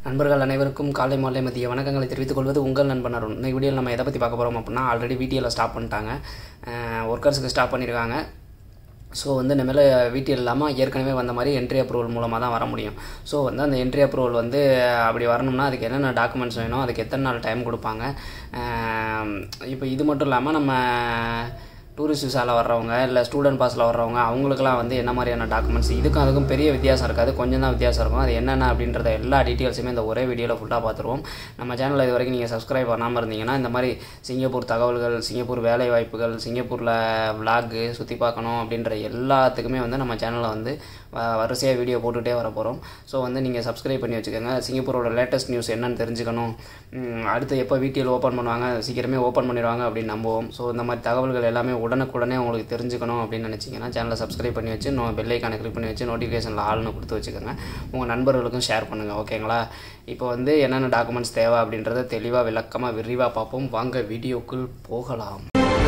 நண்பர்கள் அனைவருக்கும் காலை மாலை மதிய வணக்கங்களை தெரிவித்துக் கொள்வது உங்கள் நண்பன் அருண் இந்த வீடியோவில் நம்ம எதை பற்றி பார்க்க போகிறோம் அப்படின்னா ஆல்ரெடி வீடியோவில் ஸ்டாப் பண்ணிட்டாங்க ஒர்க்கர்ஸுக்கு ஸ்டாப் பண்ணியிருக்காங்க ஸோ வந்து இனிமேல் வீட்டில் இல்லாமல் ஏற்கனவே வந்த மாதிரி என்ட்ரி அப்ரூவல் மூலமாக தான் வர முடியும் ஸோ வந்து அந்த என்ட்ரி அப்ரூவல் வந்து அப்படி வரணும்னா அதுக்கு என்னென்ன டாக்குமெண்ட்ஸ் வேணும் அதுக்கு எத்தனை நாள் டைம் கொடுப்பாங்க இப்போ இது மட்டும் இல்லாமல் நம்ம டூரிஸ்ட் விசாவில் வர்றவங்க இல்லை ஸ்டூடெண்ட் பாஸில் வர்றவங்க அவங்களுக்குலாம் வந்து என்ன மாதிரியான டாக்குமெண்ட்ஸ் இதுக்கும் அதுக்கும் பெரிய வித்தியாசம் இருக்காது கொஞ்சம் தான் வித்தியாசம் இருக்கும் அது என்னென்ன அப்படின்றத எல்லா டீட்டெயில்ஸுமே இந்த ஒரே வீடியோவில் ஃபுல்லாக பார்த்துருவோம் நம்ம சேனலில் இது வரைக்கும் நீங்கள் சப்ஸ்கிரைப் பண்ணாமல் இருந்தீங்கன்னா இந்த மாதிரி சிங்கப்பூர் தகவல்கள் சிங்கப்பூர் வேலை வாய்ப்புகள் சிங்கப்பூரில் விலாகு சுற்றி பார்க்கணும் அப்படின்ற எல்லாத்துக்குமே வந்து நம்ம சேனலில் வந்து வ- வரிசையாக வீடியோ போட்டுகிட்டே வர போகிறோம் ஸோ வந்து நீங்கள் சப்ஸ்கிரைப் பண்ணி வச்சுக்கோங்க சிங்கப்பூரோட லேட்டஸ்ட் நியூஸ் என்னன்னு தெரிஞ்சுக்கணும் ம், அடுத்து எப்போ வீட்டில் ஓப்பன் பண்ணுவாங்க சீக்கிரமே ஓப்பன் பண்ணிடுவாங்க அப்படின்னு நம்புவோம் ஸோ இந்த மாதிரி தகவல்கள் எல்லாமே உடனுக்குடனே உங்களுக்கு தெரிஞ்சுக்கணும் அப்படின்னு நினச்சிங்கன்னா சேனலை சப்ஸ்கிரைப் பண்ணி வச்சு நோ பெல் ஐக்கானை கிளிக் பண்ணி வச்சு நோட்டிஃபிகேஷனில் ஆள்னு கொடுத்து வச்சுக்கோங்க உங்கள் நண்பர்களுக்கும் ஷேர் பண்ணுங்கள் ஓகேங்களா இப்போ வந்து என்னென்ன டாக்குமெண்ட்ஸ் தேவை அப்படின்றத தெளிவாக விளக்கமாக விரிவாக பார்ப்போம் வாங்க வீடியோக்குள் போகலாம்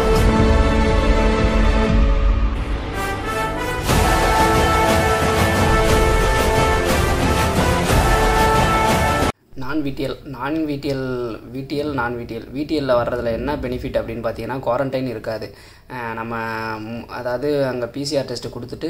non VTL non VTL VTL non VTL விடிஎல்ல வர்றதுல என்ன பெனிஃபிட் அப்படின்னு பார்த்தீங்கன்னா குவாரண்டைன் இருக்காது அஹ் நம்ம ம், அதாவது அங்கே பிசிஆர் டெஸ்ட்டு கொடுத்துட்டு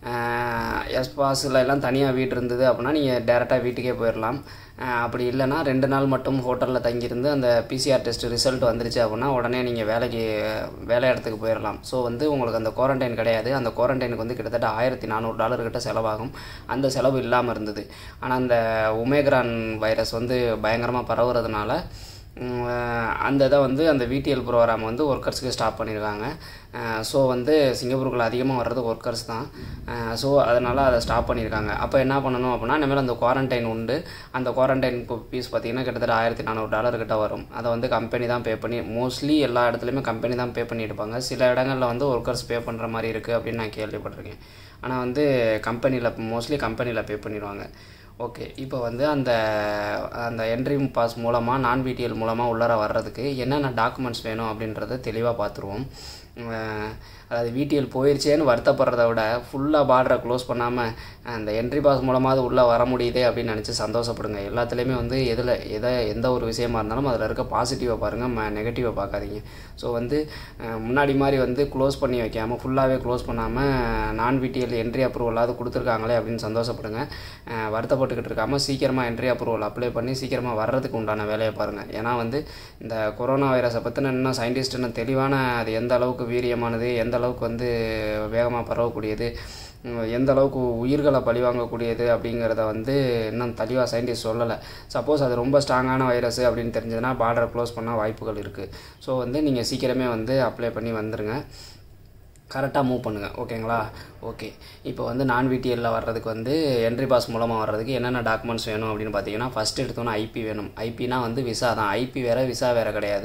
எஸ் பாஸில் எல்லாம் தனியாக வீடு இருந்தது அப்படின்னா நீங்கள் டேரெக்டாக வீட்டுக்கே போயிடலாம் அஹ் அப்படி இல்லைன்னா ரெண்டு நாள் மட்டும் ஹோட்டலில் தங்கியிருந்து அந்த பிசிஆர் டெஸ்ட் ரிசல்ட் வந்துருச்சு அப்படின்னா உடனே நீங்கள் வேலைக்கு வேலை இடத்துக்கு போயிடலாம் ஸோ வந்து உங்களுக்கு அந்த குவாரண்டைன் கிடையாது அந்த குவாரண்டைனுக்கு வந்து கிட்டத்தட்ட ஆயிரத்தி நானூறு டாலர் கிட்ட செலவாகும் அந்த செலவு இல்லாமல் இருந்தது ஆனால் அந்த ஒமேக்ரான் வைரஸ் வந்து பயங்கரமாக பரவுறதுனால உம், அந்த இதை வந்து அந்த விடிஎல் ப்ரோக்ராம் வந்து ஒர்க்கர்ஸ்க்கு ஸ்டாப் பண்ணியிருக்காங்க ஸோ வந்து சிங்கப்பூருக்குள்ள அதிகமாக வர்றது ஒர்க்கர்ஸ் தான் ஸோ அதனால் அதை ஸ்டாப் பண்ணியிருக்காங்க அப்போ என்ன பண்ணணும் அப்படின்னா இனிமேல் அந்த குவாரண்டைன் உண்டு அந்த குவாரண்டைன் ஃபீஸ் பார்த்தீங்கன்னா கிட்டத்தட்ட ஆயிரத்தி நானூறு டாலர் கிட்ட வரும் அதை வந்து கம்பெனி தான் பே பண்ணி மோஸ்ட்லி எல்லா இடத்துலையுமே கம்பெனி தான் பே பண்ணி எடுப்பாங்க சில இடங்களில் வந்து ஒர்க்கர்ஸ் பே பண்ணுற மாதிரி இருக்குது அப்படின்னு நான் கேள்விப்பட்டிருக்கேன் ஆனால் வந்து கம்பெனியில் மோஸ்ட்லி கம்பெனியில் பே பண்ணிடுவாங்க ஓகே இப்போ வந்து அந்த அந்த என்ட்ரி பாஸ் மூலமாக நான் பிடிஎல் மூலமாக உள்ளார வர்றதுக்கு என்னென்ன டாக்குமெண்ட்ஸ் வேணும் அப்படின்றத தெளிவாக பார்த்துருவோம் அஹ் அதாவது விடிஎல் போயிருச்சேன்னு வருத்தப்படுறத விட ஃபுல்லாக பார்டரை க்ளோஸ் பண்ணாமல் அந்த என்ட்ரி பாஸ் மூலமாவது உள்ளே வர முடியுதே அப்படின்னு நினச்சி சந்தோஷப்படுங்க எல்லாத்துலேயுமே வந்து எதில் எதை எந்த ஒரு விஷயமா இருந்தாலும் அதில் இருக்க பாசிட்டிவை பாருங்கள் நெகட்டிவை பார்க்காதீங்க ஸோ வந்து அஹ் முன்னாடி மாதிரி வந்து க்ளோஸ் பண்ணி வைக்காமல் ஃபுல்லாகவே க்ளோஸ் பண்ணாமல் நான் விடிஎல் என்ட்ரி அப்ரூவலாவது கொடுத்துருக்காங்களே அப்படின்னு சந்தோஷப்படுங்க அஹ் வருத்தப்பட்டுக்கிட்டு இருக்காமல் சீக்கிரமாக என்ட்ரி அப்ரூவல் அப்ளை பண்ணி சீக்கிரமாக வர்றதுக்கு உண்டான வேலையை பாருங்கள் ஏன்னா வந்து இந்த கொரோனா வைரஸை பற்றின இன்னும் சயின்டிஸ்ட் இன்னும் தெளிவான அது எந்த அளவுக்கு வீரியமானது எந்த அளவுக்கு வந்து வேகமாக பரவக்கூடியது உம், எந்த அளவுக்கு உயிர்களை பழிவாங்கக்கூடியது அப்படிங்கிறத வந்து இன்னும் தெளிவாக சயின்டிஸ்ட் சொல்லலை சப்போஸ் அது ரொம்ப ஸ்ட்ராங்கான வைரஸ் அப்படின்னு தெரிஞ்சதுன்னா பார்டரை க்ளோஸ் பண்ண வாய்ப்புகள் இருக்குது ஸோ வந்து நீங்கள் சீக்கிரமே வந்து அப்ளை பண்ணி வந்துருங்க கரெக்டாக மூவ் பண்ணுங்கள் ஓகேங்களா ஓகே இப்போ வந்து நான் விடிஎல்ல வர்றதுக்கு வந்து என்ட்ரி பாஸ் மூலமாக வர்றதுக்கு என்னென்ன டாக்குமெண்ட்ஸ் வேணும் அப்படின்னு பார்த்தீங்கன்னா ஃபஸ்ட் எடுத்தோன்னே ஐபி வேணும் ஐபினா வந்து விசா தான் ஐபி வேறு விசா வேறு கிடையாது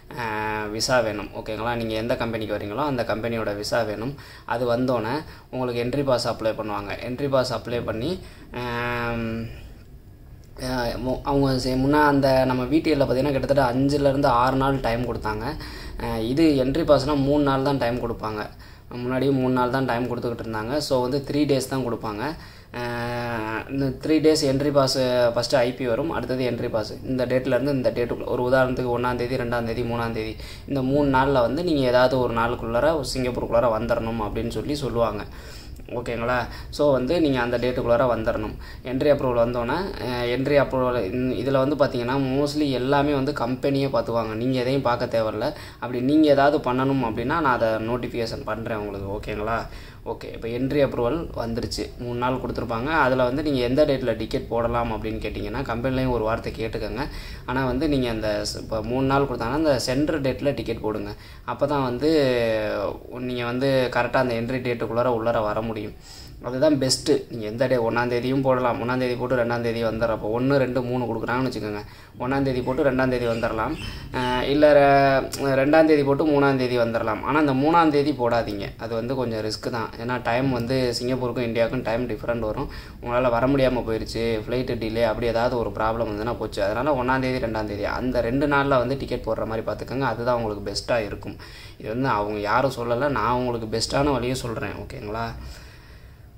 விசா வேணும் ஓகேங்களா நீங்கள் எந்த கம்பெனிக்கு வரீங்களோ அந்த கம்பெனியோட விசா வேணும் அது வந்தோடனே உங்களுக்கு என்ட்ரி பாஸ் அப்ளை பண்ணுவாங்க என்ட்ரி பாஸ் அப்ளை பண்ணி ஆம், அஹ் மு- அவங்க செ- முன்ன அந்த நம்ம வீட்டில் பார்த்தீங்கன்னா கிட்டத்தட்ட அஞ்சுலேருந்து ஆறு நாள் டைம் கொடுத்தாங்க அஹ் இது என்ட்ரி பாஸ்னால் மூணு நாள் தான் டைம் கொடுப்பாங்க முன்னாடியும் மூணு நாள் தான் டைம் கொடுத்துக்கிட்டு இருந்தாங்க ஸோ வந்து த்ரீ டேஸ் தான் கொடுப்பாங்க அஹ் இந்த three days entry pass first IP வரும் அடுத்தது என்ட்ரி பாஸ் இந்த டேட்லேருந்து இந்த டேட்டுக்குள்ள ஒரு உதாரணத்துக்கு ஒன்றாந்தேதி ரெண்டாந்தேதி மூணாந்தேதி இந்த மூணு நாளில் வந்து நீங்கள் ஏதாவது ஒரு நாளுக்குள்ளார சிங்கப்பூருக்குள்ளார வந்துடணும் அப்படின்னு சொல்லி சொல்லுவாங்க ஓகேங்களா ஸோ வந்து நீங்கள் அந்த டேட்டுக்குள்ளார வந்துடணும் என்ட்ரி அப்ரூவல் வந்தோன்னே என்ட்ரி அப்ரூவல் இதில் வந்து பார்த்தீங்கன்னா மோஸ்ட்லி எல்லாமே வந்து கம்பெனியே பார்த்துவாங்க நீங்கள் எதையும் பார்க்க தேவையில்ல அப்படி நீங்கள் ஏதாவது பண்ணணும் அப்படின்னா நான் அதை நோட்டிஃபிகேஷன் பண்ணுறேன் உங்களுக்கு ஓகேங்களா ஓகே இப்போ என்ட்ரி அப்ரூவல் வந்துருச்சு மூணு நாள் கொடுத்துருப்பாங்க அதில் வந்து நீங்கள் எந்த டேட்டில் டிக்கெட் போடலாம் அப்படின்னு கேட்டிங்கன்னா கம்பெனிலையும் ஒரு வார்த்தை கேட்டுக்கோங்க ஆனால் வந்து நீங்கள் அந்த ஸ்- இப்போ மூணு நாள் கொடுத்தாங்கன்னா அந்த சென்ட்ரு டேட்டில் டிக்கெட் போடுங்க அப்போ தான் வந்து நீங்கள் வந்து கரெக்டாக அந்த என்ட்ரி டேட்டுக்குள்ளார உள்ளார வர முடியும் அதுதான் பெஸ்ட்டு நீங்கள் எந்த டே ஒன்றாந்தேதியும் போடலாம் ஒன்றாந்தேதி போட்டு ரெண்டாந்தேதி வந்துடுறோம் அப்போ ஒன்று ரெண்டு மூணு கொடுக்குறாங்கன்னு வச்சுக்கோங்க ஒன்றாந்தேதி போட்டு ரெண்டாந்தேதி வந்துடலாம் இல்லை ரெண்டாந்தேதி போட்டு மூணாந்தேதி வந்துடலாம் ஆனால் அந்த மூணாந்தேதி போடாதீங்க அது வந்து கொஞ்சம் ரிஸ்க் தான் ஏன்னா டைம் வந்து சிங்கப்பூருக்கும் இந்தியாவுக்கும் டைம் டிஃப்ரெண்ட் வரும் உங்களால் வர முடியாமல் போயிடுச்சு ஃப்ளைட்டு டிலே அப்படி ஏதாவது ஒரு ப்ராப்ளம் வந்துன்னா போச்சு அதனால் ஒன்றாந்தேதி ரெண்டாந்தேதி அந்த ரெண்டு நாளில் வந்து டிக்கெட் போடுற மாதிரி பார்த்துக்கோங்க அதுதான் உங்களுக்கு பெஸ்ட்டாக இருக்கும் இது வந்து அவங்க யாரும் சொல்லலை நான் உங்களுக்கு பெஸ்ட்டான வழியை சொல்கிறேன் ஓகேங்களா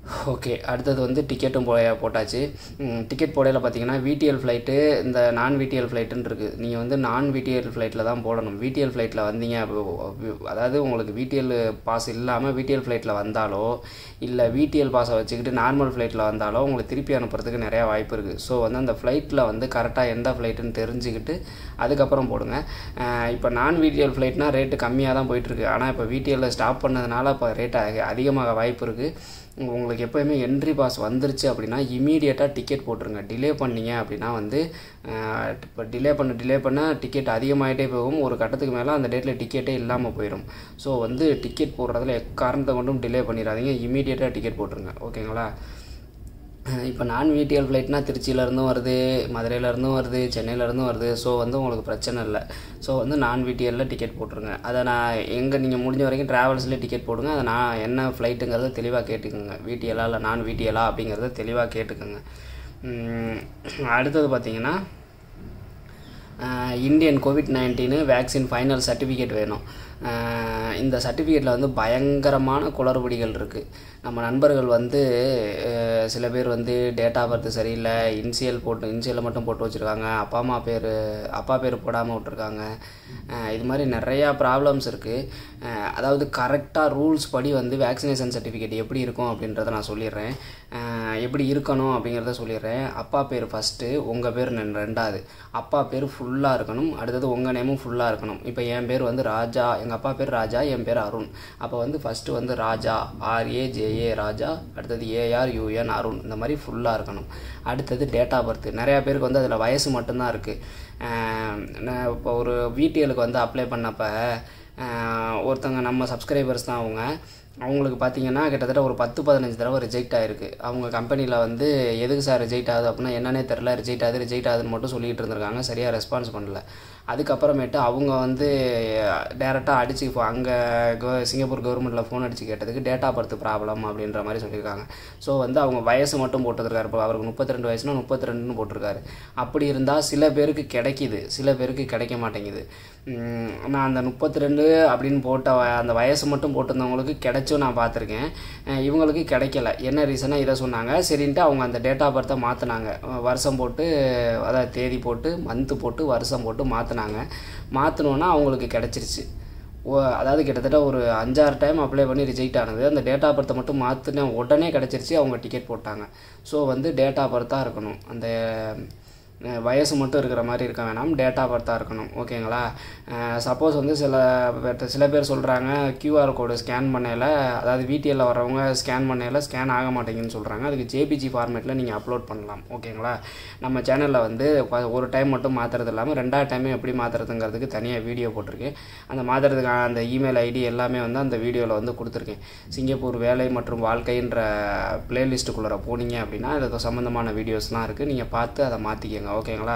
ஓகே அடுத்தது வந்து டிக்கெட்டும் போ போட்டாச்சு டிக்கெட் போடையில் பார்த்தீங்கன்னா விடிஎல் ஃப்ளைட்டு இந்த நான் விடிஎல் ஃப்ளைட்டுன்னு இருக்குது நீங்கள் வந்து நான் விடிஎல் ஃப்ளைட்டில் தான் போடணும் விடிஎல் ஃப்ளைட்டில் வந்தீங்க அப்போ- அதாவது உங்களுக்கு விடிஎல் பாஸ் இல்லாமல் விடிஎல் ஃப்ளைட்டில் வந்தாலோ இல்லை விடிஎல் பாஸை வச்சுக்கிட்டு நார்மல் ஃப்ளைட்டில் வந்தாலோ உங்களுக்கு திருப்பி அனுப்புறதுக்கு நிறையா வாய்ப்பு இருக்குது ஸோ வந்து அந்த ஃப்ளைட்டில் வந்து கரெக்டாக எந்த ஃப்ளைட்டுன்னு தெரிஞ்சுக்கிட்டு அதுக்கப்புறம் போடுங்க இப்போ நான் விடிஎல் ஃப்ளைட்னா ரேட்டு கம்மியாக தான் போயிட்டுருக்கு ஆனால் இப்போ விடிஎல்ல ஸ்டாப் பண்ணதுனால இப்போ ரேட் அதிகமாக வாய்ப்பு இருக்குது உங்களுக்கு எப்போயுமே என்ட்ரி பாஸ் வந்துருச்சு அப்படின்னா இமீடியட்டாக டிக்கெட் போட்டுருங்க டிலே பண்ணீங்க அப்படின்னா வந்து இப்போ டிலே பண்ண டிலே பண்ண டிக்கெட் அதிகமாகிட்டே போகும் ஒரு கட்டத்துக்கு மேலே அந்த டேட்டில் டிக்கெட்டே இல்லாமல் போயிடும் ஸோ வந்து டிக்கெட் போடுறதுல எக்காரணத்தை கொண்டும் டிலே பண்ணிடாதீங்க இமீடியட்டாக டிக்கெட் போட்டுருங்க ஓகேங்களா இப்போ நான் விடிஎல் ஃப்ளைட்னா திருச்சியிலேருந்தும் வருது மதுரையிலேருந்தும் வருது சென்னையிலேருந்தும் வருது ஸோ வந்து உங்களுக்கு பிரச்சனை இல்லை ஸோ வந்து நான் விடிஎல்லில் டிக்கெட் போட்டுருங்க அதை நான் எங்கே நீங்கள் முடிஞ்ச வரைக்கும் ட்ராவல்ஸ்லேயே டிக்கெட் போடுங்க அதை நான் என்ன ஃப்ளைட்டுங்கிறத தெளிவாக கேட்டுக்கோங்க விடிஎலா இல்லை நான் விடிஎலா அப்படிங்கிறத தெளிவாக கேட்டுக்கோங்க உம், அடுத்தது பார்த்தீங்கன்னா Indian COVID nineteen vaccine final certificate வேணும் ஆஹ் இந்த சர்டிஃபிகேட்டில் வந்து பயங்கரமான குளறுபடிகள் இருக்குது நம்ம நண்பர்கள் வந்து ஆஹ் சில பேர் வந்து டேட் ஆஃப் பர்த் சரியில்லை இன்சியல் போட்டு இன்சியலை மட்டும் போட்டு வச்சுருக்காங்க அப்பா அம்மா பேர் அப்பா பேர் போடாமல் விட்ருக்காங்க ஆஹ் இது மாதிரி நிறையா ப்ராப்ளம்ஸ் இருக்குது அதாவது கரெக்டாக ரூல்ஸ் படி வந்து வேக்சினேஷன் சர்டிஃபிகேட் எப்படி இருக்கும் அப்படின்றத நான் சொல்லிடுறேன் ஆஹ் எப்படி இருக்கணும் அப்படிங்கிறத சொல்லிடுறேன் அப்பா பேர் ஃபஸ்ட்டு உங்கள் பேர் நெ- ரெண்டாவது அப்பா பேர் ஃபுல்லாக இருக்கணும் அடுத்தது உங்கள் நேமும் ஃபுல்லாக இருக்கணும் இப்போ என் பேர் வந்து ராஜா எங்கள் அப்பா பேர் ராஜா என் பேர் அருண் அப்போ வந்து ஃபஸ்ட்டு வந்து ராஜா ஆர்ஏ ஜேஏ ராஜா அடுத்தது ஏஆர் யூஎன் அருண் இந்த மாதிரி ஃபுல்லாக இருக்கணும் அடுத்தது டேட் ஆஃப் பர்த் நிறையா பேருக்கு வந்து அதில் வயசு மட்டும்தான் இருக்குது நான் இப்போ ஒரு விடிஎலுக்கு வந்து அப்ளை பண்ணப்போ ஆஹ் ஒருத்தங்க நம்ம சப்ஸ்கிரைபர்ஸ் தான் அவங்க அவங்களுக்கு பார்த்தீங்கன்னா கிட்டத்தட்ட ஒரு பத்து பதினஞ்சு தடவை ரிஜெக்ட் ஆகிருக்கு அவங்க கம்பெனியில் வந்து எதுக்கு சார் ரிஜெக்ட் ஆகுது அப்படின்னா என்னன்னே தெரில ரிஜெக்ட் ஆகுது ரிஜெக்ட் ஆகுதுன்னு மட்டும் சொல்லிட்டு இருந்திருக்காங்க சரியாக ரெஸ்பான்ஸ் பண்ணல அதுக்கப்புறமேட்டு அவங்க வந்து டேரெக்டாக அடிச்சு இப்போ அங்கே சிங்கப்பூர் கவர்மெண்ட்டில் ஃபோன் அடித்து கேட்டதுக்கு டேட்டா பர்த் ப்ராப்ளம் அப்படின்ற மாதிரி சொல்லியிருக்காங்க ஸோ வந்து அவங்க வயசு மட்டும் போட்டுருக்காரு இப்போ அவருக்கு முப்பத்தி ரெண்டு வயசுனா முப்பத்தி ரெண்டுன்னு போட்டிருக்காரு அப்படி இருந்தால் சில பேருக்கு கிடைக்கிது சில பேருக்கு கிடைக்க மாட்டேங்குது உம், நான் அந்த முப்பத்தி ரெண்டு அப்படின்னு போட்ட வ- அந்த வயசு மட்டும் போட்டிருந்தவங்களுக்கு கிடைச்சும் நான் பார்த்துருக்கேன் அஹ் இவங்களுக்கு கிடைக்கல என்ன ரீசனாக இதை சொன்னாங்க சரின்ட்டு அவங்க அந்த டேட் ஆஃப் பர்த்தை மாற்றினாங்க வருஷம் போட்டு அதாவது தேதி போட்டு மந்த்து போட்டு வருஷம் போட்டு மாற்றினாங்க மாற்றினோன்னா அவங்களுக்கு கிடச்சிருச்சு ஓ அதாவது கிட்டத்தட்ட ஒரு அஞ்சாறு டைம் அப்ளை பண்ணி ரிஜெக்ட் ஆனது அந்த டேட் ஆஃப் பர்த்தை மட்டும் மாற்றின உடனே கிடச்சிருச்சு அவங்க டிக்கெட் போட்டாங்க ஸோ வந்து டேட் ஆஃப் பர்த்தாக இருக்கணும் அந்த அஹ், வயசு மட்டும் இருக்கிற மாதிரி இருக்க வேணாம் டேட் ஆஃப் பர்த்தாக இருக்கணும் ஓகேங்களா சப்போஸ் வந்து சில பேர்ட்ட- சில பேர் சொல்கிறாங்க கியூஆர் கோடு ஸ்கேன் பண்ணையில் அதாவது விடிஎல்ல வரவங்க ஸ்கேன் பண்ணையில் ஸ்கேன் ஆக மாட்டேங்குன்னு சொல்கிறாங்க அதுக்கு ஜேபிஜி ஃபார்மேட்டில் நீங்கள் அப்லோட் பண்ணலாம் ஓகேங்களா நம்ம சேனலில் வந்து ப- ஒரு டைம் மட்டும் மாற்றுறது இல்லாமல் ரெண்டாவது டைமும் எப்படி மாற்றுறதுங்கிறதுக்கு தனியாக வீடியோ போட்டிருக்கேன் அந்த மாற்றுறதுக்கான அந்த இமெயில் ஐடி எல்லாமே வந்து அந்த வீடியோவில் வந்து கொடுத்துருக்கேன் சிங்கப்பூர் வேலை மற்றும் வாழ்க்கைன்ற பிளேலிஸ்ட்டுக்குள்ளே போனீங்க அப்படின்னா அது சம்மந்தமான வீடியோஸ்லாம் இருக்குது நீங்கள் பார்த்து அதை மாற்றிக்கங்க ஓகேங்களா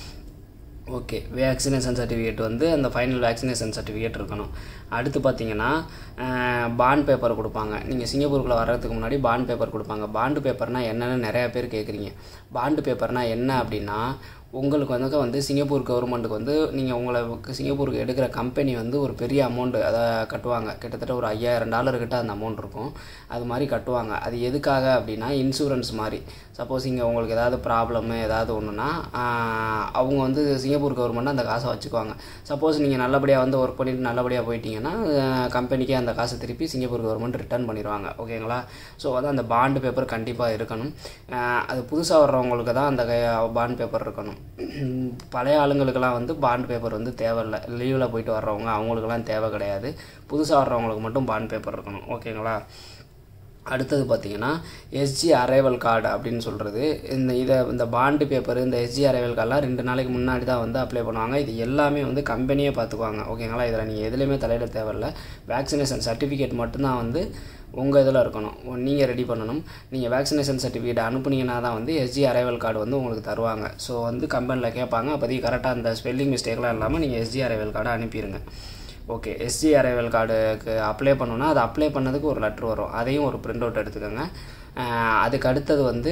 ஓகே வேக்சினேஷன் சர்டிஃபிகேட் வந்து அந்த ஃபைனல் வேக்சினேஷன் சர்டிஃபிகேட் இருக்கணும் அடுத்து பார்த்தீங்கன்னா பாண்ட் பேப்பர் கொடுப்பாங்க நீங்கள் சிங்கப்பூருக்குள்ளே வர்றதுக்கு முன்னாடி பாண்ட் பேப்பர் கொடுப்பாங்க பாண்டு பேப்பர்னால் என்னென்னு நிறையா பேர் கேட்குறீங்க பாண்டு பேப்பர்னால் என்ன அப்படின்னா உங்களுக்கு வந்து வந்து சிங்கப்பூர் கவர்மெண்ட்டுக்கு வந்து நீங்கள் உங்களை சிங்கப்பூருக்கு எடுக்கிற கம்பெனி வந்து ஒரு பெரிய அமௌண்ட்டு அதை கட்டுவாங்க கிட்டத்தட்ட ஒரு ஐயாயிரம் டாலர் கிட்ட அந்த அமௌண்ட் இருக்கும் அது மாதிரி கட்டுவாங்க அது எதுக்காக அப்படின்னா இன்சூரன்ஸ் மாதிரி சப்போஸ் இங்கே உங்களுக்கு ஏதாவது ப்ராப்ளமு ஏதாவது ஒன்றுனா அவங்க வந்து சிங்கப்பூர் கவர்மெண்ட் அந்த காசை வச்சுக்குவாங்க சப்போஸ் நீங்கள் நல்லபடியாக வந்து ஒர்க் பண்ணிட்டு நல்லபடியாக போயிட்டீங்கன்னா கம்பெனிக்கே அந்த காசை திருப்பி சிங்கப்பூர் கவர்மெண்ட் ரிட்டர்ன் பண்ணிடுவாங்க ஓகேங்களா ஸோ வந்து அந்த பாண்டு பேப்பர் கண்டிப்பாக இருக்கணும் ஆஹ் அது புதுசாக வர்றவங்களுக்கு தான் அந்த பாண்ட் பேப்பர் இருக்கணும் பழைய ஆளுங்களுக்கெல்லாம் வந்து பாண்ட் பேப்பர் வந்து தேவையில்லை லீவில் போயிட்டு வர்றவங்க அவங்களுக்கெல்லாம் தேவை கிடையாது புதுசாக வர்றவங்களுக்கு மட்டும் பாண்ட் பேப்பர் இருக்கணும் ஓகேங்களா அடுத்தது பார்த்தீங்கன்னா எஸ்ஜி அரைவல் கார்டு அப்படின்னு சொல்கிறது இந்த இதை இந்த பாண்டு பேப்பர் இந்த எஸ்ஜி அரைவல் கார்டெலாம் ரெண்டு நாளைக்கு முன்னாடி தான் வந்து அப்ளை பண்ணுவாங்க இது எல்லாமே வந்து கம்பெனியே பார்த்துக்குவாங்க ஓகேங்களா இதில் நீங்கள் எதுலேயுமே தலையிட தேவையில்ல வேக்சினேஷன் சர்டிஃபிகேட் மட்டும்தான் வந்து உங்கள் இதில் இருக்கணும் நீங்கள் ரெடி பண்ணணும் நீங்கள் வேக்சினேஷன் சர்டிஃபிகேட் அனுப்புனீங்கன்னா தான் வந்து எஸ்ஜி அரைவல் கார்டு வந்து உங்களுக்கு தருவாங்க ஸோ வந்து கம்பெனியில் கேட்பாங்க அப்போதைக்கு கரெக்டாக அந்த ஸ்பெல்லிங் மிஸ்டேக்லாம் இல்லாமல் நீங்கள் எஸ்ஜி அரைவல் கார்டை அனுப்பிடுங்க ஓகே எஸ்ஜி அரைவல் கார்டுக்கு அப்ளை பண்ணணும்னா அது அப்ளை பண்ணதுக்கு ஒரு லெட்ரு வரும் அதையும் ஒரு பிரிண்ட் அவுட் எடுத்துக்கோங்க ஆஹ் அதுக்கு அடுத்தது வந்து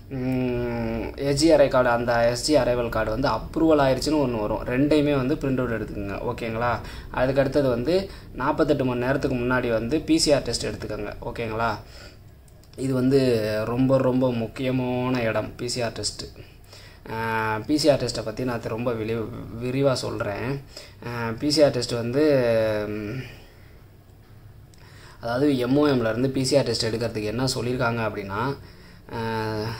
எஸ்ஜி அரை கார்டு அந்த எஸ்ஜி அரைவல் கார்டு வந்து அப்ரூவல் ஆயிடுச்சுன்னு ஒன்று வரும் ரெண்டையுமே வந்து பிரிண்ட் அவுட் எடுத்துக்கோங்க ஓகேங்களா அதுக்கு அடுத்தது வந்து நாற்பத்தெட்டு மணி நேரத்துக்கு முன்னாடி வந்து பிசிஆர் டெஸ்ட் எடுத்துக்கோங்க ஓகேங்களா இது வந்து ரொம்ப ரொம்ப முக்கியமான இடம் பிசிஆர் டெஸ்ட்டு பிசிஆர் டெஸ்ட்டை பற்றி நான் ரொம்ப விரி விரிவாக சொல்கிறேன் பிசிஆர் டெஸ்ட் வந்து ம், அதாவது MOM ல இருந்து பிசிஆர் டெஸ்ட் எடுக்கிறதுக்கு என்ன சொல்லியிருக்காங்க அப்படின்னா அஹ்,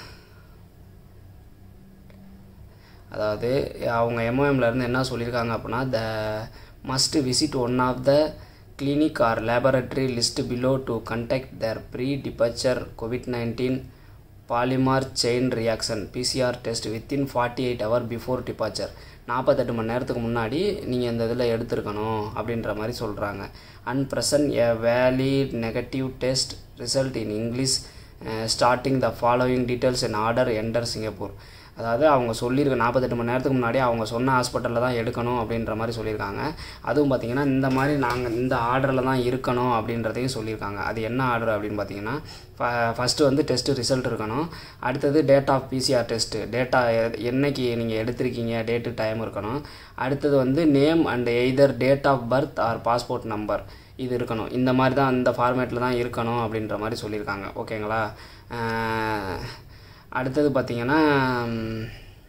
அதாவது அவங்க MOM ல இருந்து என்ன சொல்லியிருக்காங்க அப்படின்னா the must visit one of the clinic or laboratory list below to contact their pre departure COVID nineteen polymerase chain reaction PCR test within forty eight hour before departure நாற்பத்தெட்டு மணி நேரத்துக்கு முன்னாடி நீங்கள் இந்த இதில் எடுத்திருக்கணும் அப்படின்ற மாதிரி சொல்கிறாங்க and present a valid negative test result in English starting the following details in order enter Singapore அதாவது அவங்க சொல்லியிருக்க நாற்பத்தெட்டு மணி நேரத்துக்கு முன்னாடி அவங்க சொன்ன ஹாஸ்பிட்டலில் தான் எடுக்கணும் அப்படின்ற மாதிரி சொல்லியிருக்காங்க அதுவும் பார்த்தீங்கன்னா இந்த மாதிரி நாங்கள் இந்த ஆர்டரில் தான் இருக்கணும் அப்படின்றதையும் சொல்லியிருக்காங்க அது என்ன ஆர்டர் அப்படின்னு பார்த்தீங்கன்னா ஃபஸ்ட்டு வந்து டெஸ்ட்டு ரிசல்ட் இருக்கணும் அடுத்தது date of PCR test data என்னைக்கு நீங்கள் எடுத்திருக்கீங்க டேட்டு டைம் இருக்கணும் அடுத்தது வந்து name and either date of birth or passport number இது இருக்கணும் இந்த மாதிரி தான் இந்த ஃபார்மேட்டில் தான் இருக்கணும் அப்படின்ற மாதிரி சொல்லியிருக்காங்க ஓகேங்களா அஹ் அடுத்தது பார்த்தீங்கன்னா ம்,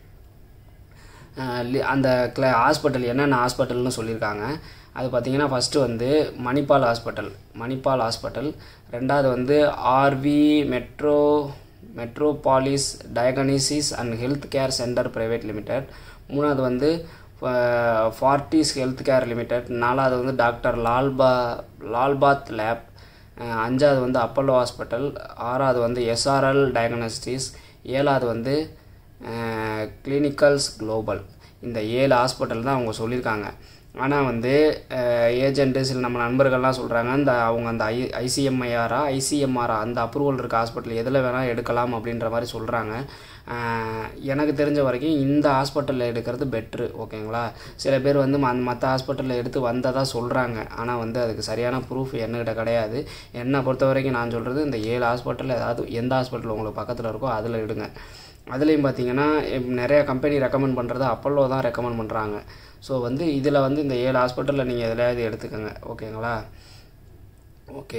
அஹ் லி- அந்த கிள ஹாஸ்பிட்டல் என்னென்ன ஹாஸ்பிட்டல்னு சொல்லியிருக்காங்க அது பார்த்தீங்கன்னா ஃபஸ்ட்டு வந்து மணிப்பால் ஹாஸ்பிட்டல் மணிப்பால் ஹாஸ்பிட்டல் ரெண்டாவது வந்து RV metro Metropolis diagnosis and health care centre private limited மூணாவது வந்து ஃபார்ட்டிஸ் ஹெல்த் கேர் லிமிடெட் நாலாவது வந்து டாக்டர் லால்பா லால்பாத் லேப் அஹ் அஞ்சாவது வந்து அப்பல்லோ ஹாஸ்பிட்டல் ஆறாவது வந்து எஸ்ஆர்எல் டயக்னோஸ்டிஸ் ஏழாவது வந்து கிளினிக்கல்ஸ் குளோபல் இந்த ஏழு ஹாஸ்பிட்டல் தான் அவங்க சொல்லியிருக்காங்க ஆனால் வந்து ஏஜென்ட்டு சில நம்ம நண்பர்கள்லாம் சொல்கிறாங்க இந்த அவங்க அந்த ஐ ஐசிஎம்ஐஆரா ஐசிஎம்ஆரா அந்த அப்ரூவல் இருக்க ஹாஸ்பிட்டல் எதில் வேணால் எடுக்கலாம் அப்படின்ற மாதிரி சொல்கிறாங்க எனக்கு தெரிஞ்ச வரைக்கும் இந்த ஹாஸ்பிட்டலில் எடுக்கிறது பெட்ரு ஓகேங்களா சில பேர் வந்து ம- மற்ற ஹாஸ்பிட்டலில் எடுத்து வந்ததாக சொல்கிறாங்க ஆனால் வந்து அதுக்கு சரியான ப்ரூஃப் என்கிட்ட கிடையாது என்னை பொறுத்த வரைக்கும் நான் சொல்கிறது இந்த ஏழு ஹாஸ்பிட்டலில் ஏதாவது எந்த ஹாஸ்பிட்டல் உங்களுக்கு பக்கத்தில் இருக்கோ அதில் எடுங்க அதுலேயும் பார்த்தீங்கன்னா இப் நிறைய கம்பெனி ரெக்கமெண்ட் பண்ணுறது அப்பல்லோ தான் ரெக்கமெண்ட் பண்ணுறாங்க ஸோ வந்து இதில் வந்து இந்த ஏழு ஹாஸ்பிட்டலில் நீங்கள் எதுலையாவது எடுத்துக்கோங்க ஓகேங்களா ஓகே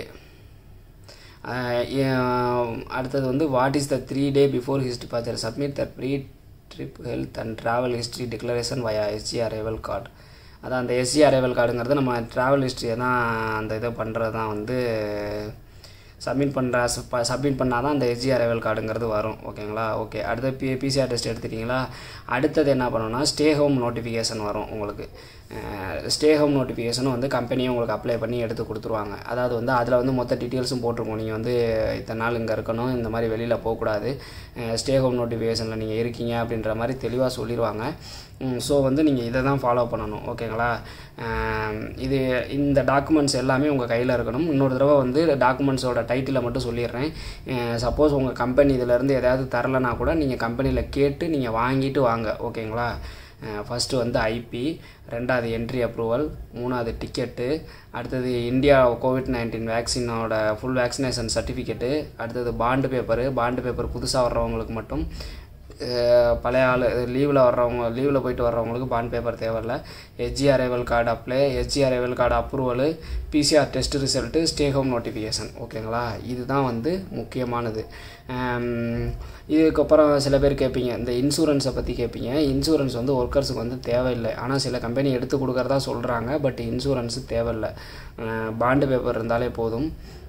அடுத்தது வந்து what is the three day before his departure submit the pre trip health and travel history declaration via SG arrival card அதான் அந்த எஸ்ஜி அரைவல் கார்டுங்கிறது நம்ம ட்ராவல் ஹிஸ்ட்ரியை தான் அந்த இதை பண்ணுறது தான் வந்து சப்மிட் பண்ணுற சப்மிட் பண்ணால் தான் அந்த எஸ்ஜி அரைவல் கார்டுங்கிறது வரும் ஓகேங்களா ஓகே அடுத்து பி பிசிஆர் டெஸ்ட் எடுத்துட்டிங்களா அடுத்தது என்ன பண்ணணும்னா ஸ்டே ஹோம் நோட்டிஃபிகேஷன் வரும் உங்களுக்கு ஸ்டே ஹோம் நோட்டிஃபிகேஷனும் வந்து கம்பெனியும் உங்களுக்கு அப்ளை பண்ணி எடுத்து கொடுத்துருவாங்க அதாவது வந்து அதில் வந்து மொத்த டீட்டெயில்ஸும் போட்டிருக்கோம் நீங்கள் வந்து இத்தனை நாள் இங்கே இருக்கணும் இந்த மாதிரி வெளியில் போகக்கூடாது ஸ்டே ஹோம் நோட்டிஃபிகேஷனில் நீங்கள் இருக்கீங்க அப்படின்ற மாதிரி தெளிவாக சொல்லிடுவாங்க ஸோ வந்து நீங்கள் இதை தான் ஃபாலோ பண்ணணும் ஓகேங்களா அஹ் இது இந்த டாக்குமெண்ட்ஸ் எல்லாமே உங்கள் கையில் இருக்கணும் இன்னொரு தடவை வந்து டாக்குமெண்ட்ஸோட டைட்டிலை மட்டும் சொல்லிடுறேன் சப்போஸ் உங்கள் கம்பெனி இதிலேருந்து எதாவது தரலைனா கூட நீங்கள் கம்பெனியில் கேட்டு நீங்கள் வாங்கிட்டு வாங்க ஓகேங்களா ஃபஸ்ட்டு வந்து ஐபி ரெண்டாவது என்ட்ரி அப்ரூவல் மூணாவது டிக்கெட்டு அடுத்தது இந்தியா கோவிட் நைன்டீன் வேக்சினோட ஃபுல் வேக்சினேஷன் சர்டிஃபிகேட்டு அடுத்தது பாண்டு பேப்பரு பாண்டு பேப்பர் புதுசாக வர்றவங்களுக்கு மட்டும் அஹ் பழைய ஆள் லீவில் வர்றவங்க லீவில் போயிட்டு வர்றவங்களுக்கு பாண்ட் பேப்பர் தேவையில்ல SG arrival card apply SG arrival card approval PCR test result stay home notification ஓகேங்களா இதுதான் வந்து முக்கியமானது ஆம், இதுக்கப்புறம் சில பேர் கேட்பீங்க இந்த இன்சூரன்ஸை பற்றி கேட்பீங்க இன்சூரன்ஸ் வந்து ஒர்க்கர்ஸுக்கு வந்து தேவையில்லை ஆனால் சில கம்பெனி எடுத்து கொடுக்குறதா சொல்கிறாங்க பட் இன்சூரன்ஸு தேவையில்லை பாண்டு பேப்பர் இருந்தாலே போதும்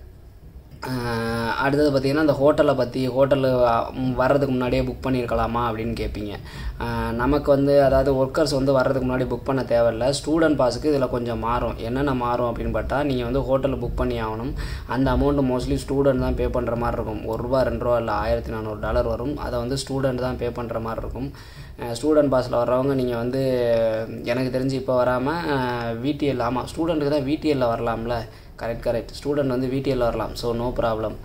ஆஹ் அடுத்தது பார்த்தீங்கன்னா இந்த ஹோட்டலை பற்றி ஹோட்டலு வர்றதுக்கு முன்னாடியே புக் பண்ணியிருக்கலாமா அப்படின்னு கேட்பீங்க ஆஹ் நமக்கு வந்து அதாவது ஒர்க்கர்ஸ் வந்து வர்றதுக்கு முன்னாடி புக் பண்ண தேவையில்ல ஸ்டூடெண்ட் பாஸுக்கு இதில் கொஞ்சம் மாறும் என்னென்ன மாறும் அப்படின்னு பார்த்தா நீங்கள் வந்து ஹோட்டலில் புக் பண்ணி ஆகணும் அந்த அமௌண்ட்டு மோஸ்ட்லி ஸ்டூடெண்ட் தான் பே பண்ணுற மாதிரி இருக்கும் ஒரு ரூபா ரெண்டு ரூபா இல்லை ஆயிரத்தி நானூறு டாலர் வரும் அதை வந்து ஸ்டூடெண்ட் தான் பே பண்ணுற மாதிரி இருக்கும் ஸ்டூடெண்ட் பாஸில் வர்றவங்க நீங்கள் வந்து எனக்கு தெரிஞ்சு இப்போ வராமல் விடிஎல் ஆமாம் ஸ்டூடெண்ட்டுக்கு தான் விடிஎல்ல வரலாம்ல கரெக்ட் கரெக்ட் ஸ்டூடெண்ட் வந்து விடிஎல்ல வரலாம் ஸோ நோ ப்ராப்ளம்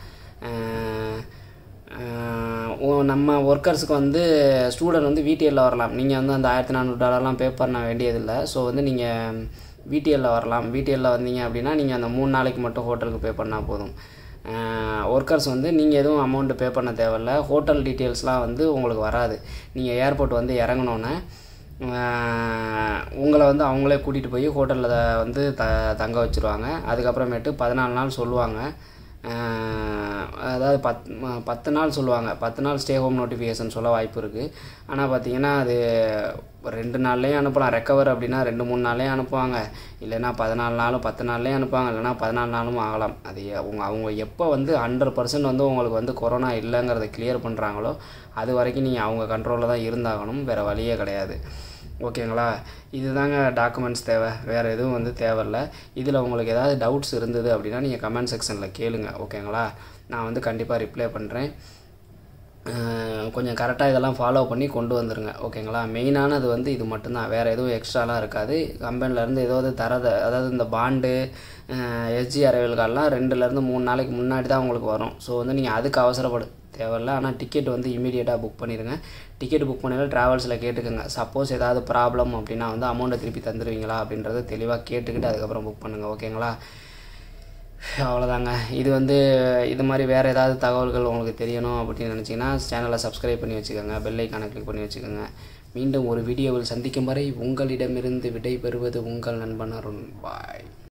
நம்ம ஒர்க்கர்ஸுக்கு வந்து ஸ்டூடெண்ட் வந்து விடிஎல்ல வரலாம் நீங்கள் வந்து அந்த ஆயிரத்தி நானூறு டாலர்லாம் பே பண்ண வேண்டியதில்லை ஸோ வந்து நீங்கள் விடிஎல்ல வரலாம் விடிஎல்ல வந்தீங்க அப்படின்னா நீங்கள் அந்த மூணு நாளைக்கு மட்டும் ஹோட்டலுக்கு பே பண்ணால் போதும் ஒர்க்கர்ஸ் வந்து நீங்கள் எதுவும் அமௌண்ட்டு பே பண்ண தேவையில்ல ஹோட்டல் டீட்டெயில்ஸ்லாம் வந்து உங்களுக்கு வராது நீங்கள் ஏர்போர்ட் வந்து இறங்குனோன்னே ஆஹ் உங்களை வந்து அவங்களே கூட்டிகிட்டு போய் ஹோட்டலில் வந்து த தங்க வச்சுருவாங்க அதுக்கப்புறமேட்டு பதினாலு நாள் சொல்லுவாங்க ஆஹ் அதாவது பத் ம- பத்து நாள் சொல்லுவாங்க பத்து நாள் ஸ்டே ஹோம் நோட்டிஃபிகேஷன் சொல்ல வாய்ப்பு இருக்குது ஆனால் பார்த்தீங்கன்னா அது ரெண்டு நாள்லேயும் அனுப்பலாம் ரெக்கவர் அப்படின்னா ரெண்டு மூணு நாள்லேயும் அனுப்புவாங்க இல்லைன்னா பதினாலு நாளும் பத்து நாள்லேயும் அனுப்புவாங்க இல்லைன்னா பதினாலு நாளும் ஆகலாம் அது எ- அவங்க அவங்க எப்போ வந்து ஹண்ட்ரட் பர்சன்ட் வந்து உங்களுக்கு வந்து கொரோனா இல்லைங்கிறத கிளியர் பண்ணுறாங்களோ அது வரைக்கும் நீங்கள் அவங்க கண்ட்ரோலில் தான் இருந்தாகணும் வேறு வழியே கிடையாது ஓகேங்களா இதுதாங்க டாக்குமெண்ட்ஸ் தேவை வேறு எதுவும் வந்து தேவையில்ல இதில் உங்களுக்கு ஏதாவது டவுட்ஸ் இருந்தது அப்படின்னா நீங்கள் கமெண்ட் செக்ஷனில் கேளுங்க ஓகேங்களா நான் வந்து கண்டிப்பாக ரிப்ளை பண்ணுறேன் கொஞ்சம் கரெக்டாக இதெல்லாம் ஃபாலோ பண்ணி கொண்டு வந்துருங்க ஓகேங்களா மெயினானது வந்து இது மட்டும்தான் வேறு எதுவும் எக்ஸ்ட்ராலாம் இருக்காது கம்பெனிலேருந்து ஏதாவது தரத அதாவது இந்த பாண்டு எஸ்ஜி அரைவல் கார்டெலாம் ரெண்டுலேருந்து மூணு நாளைக்கு முன்னாடி தான் உங்களுக்கு வரும் ஸோ வந்து நீங்கள் அதுக்கு அவசரப்படு தேவையில்ல ஆனால் டிக்கெட் வந்து இமீடியட்டாக புக் பண்ணிடுங்க டிக்கெட் புக் பண்ணி ட்ராவல்ஸில் கேட்டுக்கோங்க சப்போஸ் ஏதாவது ப்ராப்ளம் அப்படின்னா வந்து அமௌண்ட்டை திருப்பி தந்துடுவீங்களா அப்படின்றத தெளிவாக கேட்டுக்கிட்டு அதுக்கப்புறம் புக் பண்ணுங்கள் ஓகேங்களா அவ்வளோதாங்க இது வந்து இது மாதிரி வேறு ஏதாவது தகவல்கள் உங்களுக்கு தெரியணும் அப்படின்னு நினச்சிங்கன்னா சேனலை சப்ஸ்கிரைப் பண்ணி வச்சுக்கோங்க பெல் ஐக்கானை கிளிக் பண்ணி வச்சுக்கோங்க மீண்டும் ஒரு வீடியோவில் சந்திக்கும் வரை உங்களிடமிருந்து விடை பெறுவது உங்கள் நண்பன் அருண் பாய்